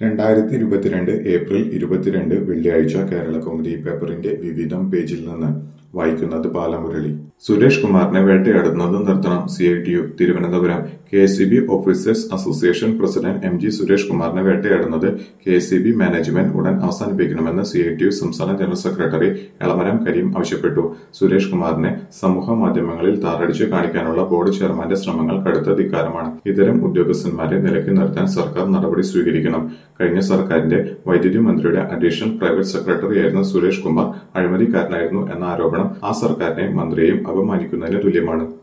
രണ്ടായിരത്തി ഇരുപത്തിരണ്ട് ഏപ്രിൽ ഇരുപത്തിരണ്ട് വെള്ളിയാഴ്ച കേരള കൗമുദി പേപ്പറിന്റെ വിവിധം പേജിൽ നിന്ന് വായിക്കുന്നത് ബാലമുരളി സുരേഷ് കുമാറിനെ വേട്ടയാടുന്നത് നിർത്തണം C I T U Thiruvananthapuram K S C B officers association president M G Suresh കുമാറിനെ വേട്ടയാടുന്നത് K S C B management ഉടൻ അവസാനിപ്പിക്കണമെന്ന് സി ഐ ടി യു സംസ്ഥാന ജനറൽ സെക്രട്ടറി എളമരം കരീം ആവശ്യപ്പെട്ടു സുരേഷ് കുമാറിനെ സമൂഹ മാധ്യമങ്ങളിൽ താറടിച്ച് കാണിക്കാനുള്ള ബോർഡ് ചെയർമാന്റെ ശ്രമങ്ങൾ കടുത്ത ധിക്കാരമാണ് ഇത്തരം ഉദ്യോഗസ്ഥന്മാരെ നിലയ്ക്ക് നിർത്താൻ സർക്കാർ നടപടി സ്വീകരിക്കണം കഴിഞ്ഞ സർക്കാരിന്റെ വൈദ്യുതി മന്ത്രിയുടെ അഡീഷണൽ പ്രൈവറ്റ് സെക്രട്ടറിയായിരുന്ന സുരേഷ് കുമാർ അഴിമതിക്കാരനായിരുന്നു എന്ന ആരോപണം ആ സർക്കാരിനെയും മന്ത്രിയെയും അപമാനിക്കുന്നതിന് തുല്യമാണ്